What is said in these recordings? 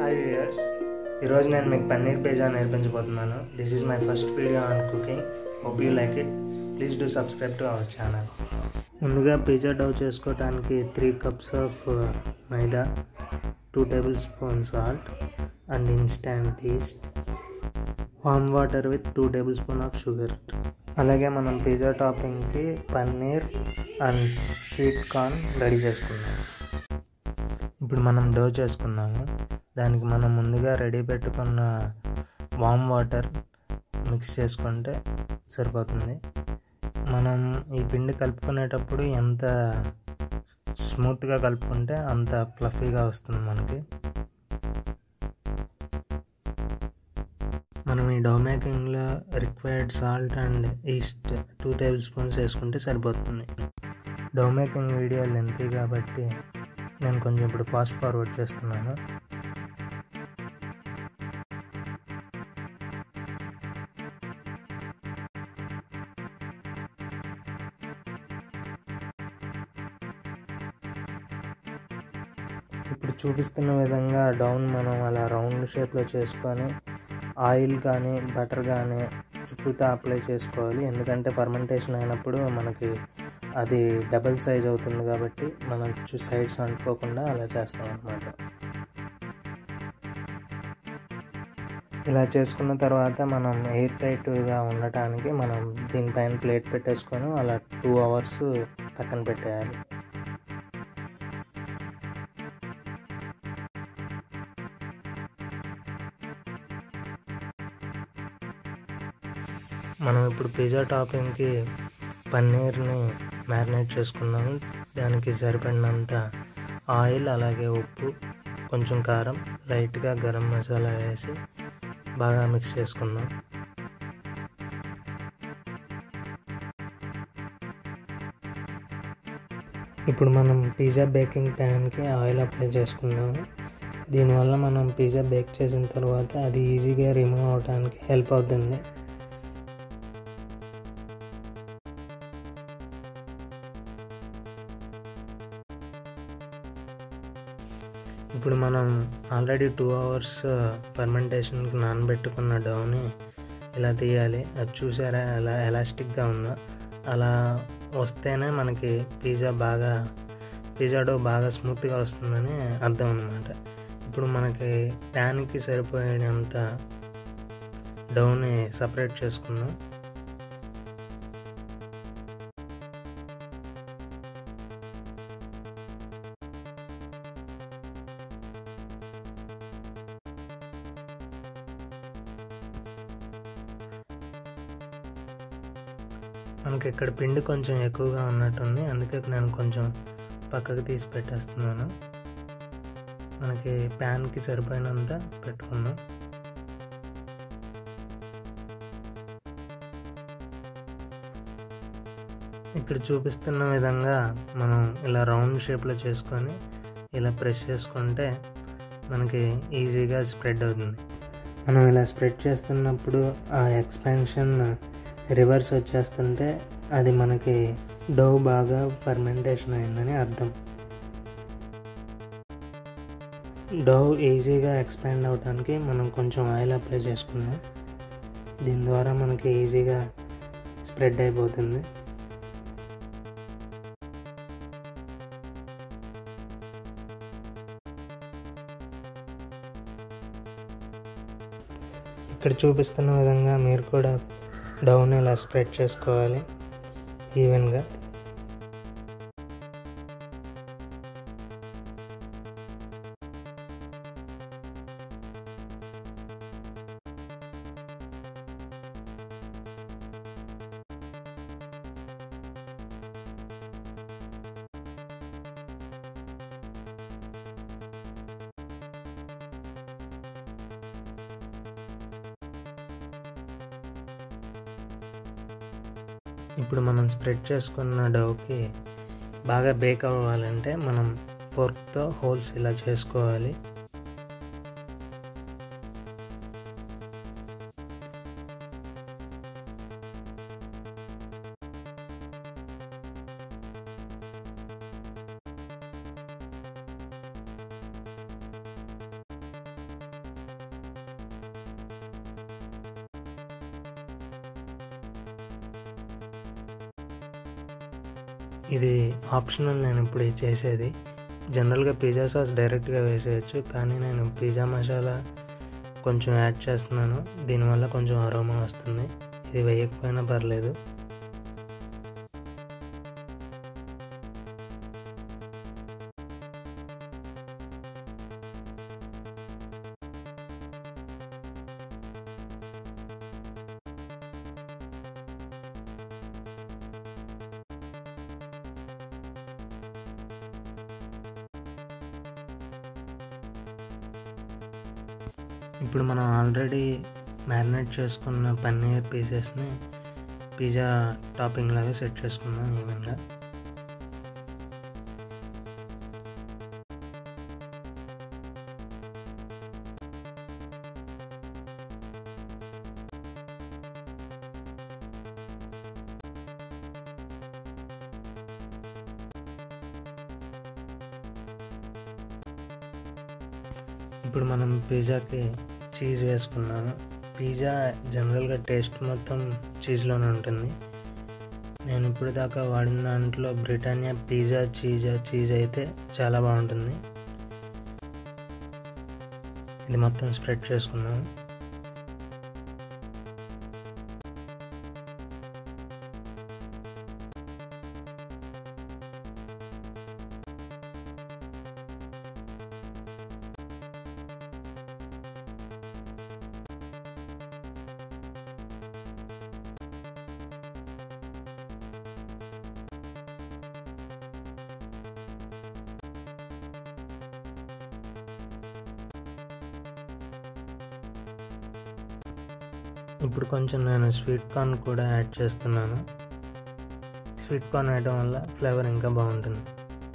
hi viewers ఈరోజు నేను మీకు పన్నీర్ పిజ్జా నేర్పించబోతున్నాను this is my first video on cooking hope you like it please do subscribe to our channel ముందుగా pizza dough చేసుకోవడానికి three cups of maida two tablespoon salt and instant yeast warm water with two tablespoon of sugar అలాగే మనం pizza టాపింగ్కి paneer and sweet corn ready చేసుకుందాం ఇప్పుడు మనం do చేసుకుందాము దానికి మనం ముందుగా రెడీ పెట్టుకున్న వామ్ వాటర్ మిక్స్ చేసుకుంటే సరిపోతుంది మనం ఈ పిండి కలుపుకునేటప్పుడు ఎంత స్మూత్గా కలుపుకుంటే అంత ఫ్లఫీగా వస్తుంది మనకి మనం ఈ డో మేకింగ్లో required salt and yeast two tablespoons వేసుకుంటే సరిపోతుంది డో మేకింగ్ వీడియో లెంతీ కాబట్టి నేను కొంచెం ఇప్పుడు ఫాస్ట్ ఫార్వర్డ్ చేస్తున్నాను ఇప్పుడు చూపిస్తున్న విధంగా డౌన్ మనం అలా రౌండ్ షేప్లో చేసుకొని ఆయిల్ కానీ బటర్ కానీ చుట్టూతా అప్లై చేసుకోవాలి ఎందుకంటే ఫర్మెంటేషన్ అయినప్పుడు మనకి అది డబల్ సైజ్ అవుతుంది కాబట్టి మనం సైడ్స్ అంటుకోకుండా అలా చేస్తాం అనమాట ఇలా చేసుకున్న తర్వాత మనం ఎయిర్ టైట్గా ఉండటానికి మనం దీనిపైన ప్లేట్ పెట్టేసుకొని అలా టూ అవర్స్ పక్కన పెట్టేయాలి మనం ఇప్పుడు పిజ్జా టాపింగ్కి పన్నీర్ని మ్యారినేట్ చేసుకుందాము దానికి సరిపడినంత ఆయిల్ అలాగే ఉప్పు కొంచెం కారం లైట్గా గరం మసాలా వేసి బాగా మిక్స్ చేసుకుందాం ఇప్పుడు మనం పిజ్జా బేకింగ్ ప్యాన్కి ఆయిల్ అప్లై చేసుకుందాము దీనివల్ల మనం పిజ్జా బేక్ చేసిన తర్వాత అది ఈజీగా రిమూవ్ అవడానికి హెల్ప్ అవుతుంది ఇప్పుడు మనం ఆల్రెడీ టూ అవర్స్ ఫర్మెంటేషన్కి నానబెట్టుకున్న డౌని ఇలా తీయాలి అది చూసారా ఎలా ఎలాస్టిక్గా ఉందో అలా వస్తేనే మనకి పిజ్జా బాగా పిజ్జా డో బాగా స్మూత్గా వస్తుందని అర్థం అనమాట ఇప్పుడు మనకి ప్యాన్కి సరిపోయినంత డౌని సపరేట్ చేసుకుందాం మనకి ఇక్కడ పిండి కొంచెం ఎక్కువగా ఉన్నట్టుంది అందుకే నేను కొంచెం పక్కకు తీసి పెట్టేస్తున్నాను మనకి ప్యాన్కి సరిపోయినంత పెట్టుకుందాం ఇక్కడ చూపిస్తున్న విధంగా మనం ఇలా రౌండ్ షేప్లో చేసుకొని ఇలా ప్రెస్ చేసుకుంటే మనకి ఈజీగా స్ప్రెడ్ అవుతుంది మనం ఇలా స్ప్రెడ్ చేస్తున్నప్పుడు ఆ ఎక్స్పాన్షన్ రివర్స్ వచ్చేస్తుంటే అది మనకి డో బాగా ఫర్మెంటేషన్ అయిందని అర్థం డో ఈజీగా ఎక్స్పాండ్ అవడానికి మనం కొంచెం ఆయిల్ అప్లై చేసుకుందాం దీని ద్వారా మనకి ఈజీగా స్ప్రెడ్ అయిపోతుంది ఇక్కడ చూపిస్తున్న విధంగా మీరు కూడా డౌన్ ఇలా స్ప్రెడ్ చేసుకోవాలి ఈవెన్గా ఇప్పుడు మనం స్ప్రెడ్ చేసుకున్న డౌకి బాగా బేక్ అవ్వాలంటే మనం ఫోర్క్తో హోల్స్ ఇలా చేసుకోవాలి ఇది ఆప్షనల్ నేను ఇప్పుడు ఇది చేసేది జనరల్గా పిజ్జా సాస్ డైరెక్ట్గా వేసేయచ్చు కానీ నేను పిజ్జా మసాలా కొంచెం యాడ్ చేస్తున్నాను దీనివల్ల కొంచెం అరోమా వస్తుంది ఇది వేయకపోయినా పర్లేదు ఇప్పుడు మనం ఆల్రెడీ మ్యారినేట్ చేసుకున్న పన్నీర్ పీసెస్ని పిజ్జా టాపింగ్ లాగా సెట్ చేసుకుందాం ఈవెన్గా ఇప్పుడు మనం పిజ్జాకి చీజ్ వేసుకున్నాము పిజ్జా జనరల్గా టేస్ట్ మొత్తం చీజ్లోనే ఉంటుంది నేను ఇప్పుడు దాకా వాడిన దాంట్లో బ్రిటానియా పిజ్జా చీజా చీజ్ అయితే చాలా బాగుంటుంది ఇది మొత్తం స్ప్రెడ్ చేసుకున్నాము ఇప్పుడు కొంచెం నేను స్వీట్ కార్న్ కూడా యాడ్ చేస్తున్నాను స్వీట్ కార్న్ వేయడం వల్ల ఫ్లేవర్ ఇంకా బాగుంటుంది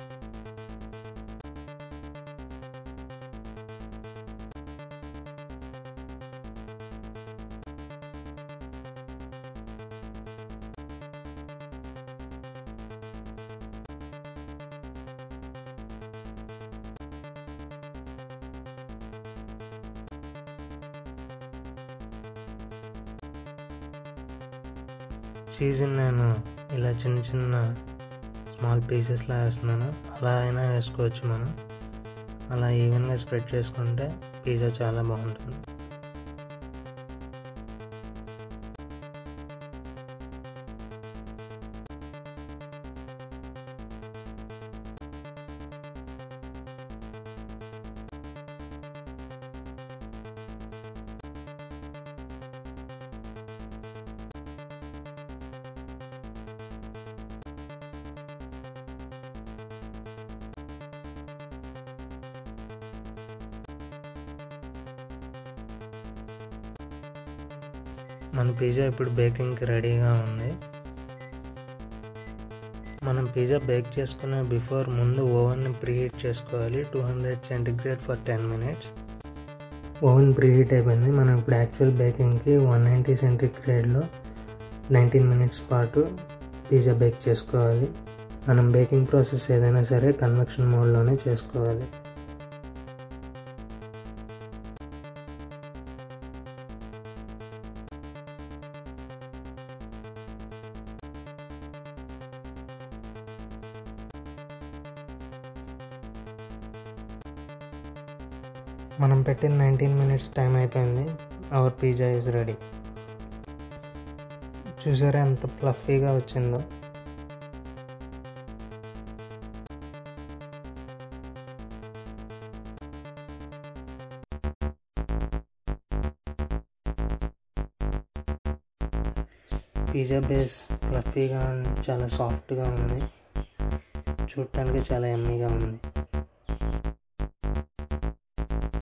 చీజ్ని నేను ఇలా చిన్న చిన్న స్మాల్ పీసెస్లా వేస్తున్నాను అలా అయినా వేసుకోవచ్చు మనం అలా ఈవెన్గా స్ప్రెడ్ చేసుకుంటే పిజ్జా చాలా బాగుంటుంది మన పిజ్జా ఇప్పుడు బేకింగ్కి రెడీగా ఉంది మనం పిజ్జా బేక్ చేసుకునే బిఫోర్ ముందు ఓవెన్ని ప్రీహీట్ చేసుకోవాలి two hundred centigrade for ten minutes oven preheat అయిపోయింది మనం ఇప్పుడు యాక్చువల్ బేకింగ్కి వన్ నైంటీ సెంటిగ్రేడ్లో నైన్టీన్ మినిట్స్ పాటు పిజ్జా బేక్ చేసుకోవాలి మనం బేకింగ్ ప్రాసెస్ ఏదైనా సరే కన్వెక్షన్ మోడ్లోనే చేసుకోవాలి మనం పెట్టిన నైన్టీన్ మినిట్స్ టైం అయిపోయింది అవర్ పిజ్జా ఈజ్ రెడీ చూసారా ఎంత ఫ్లఫీగా వచ్చిందో పిజ్జా బేస్ ఫ్లఫీగా చాలా సాఫ్ట్గా ఉంది చూడటానికి చాలా ఎమ్మీగా ఉంది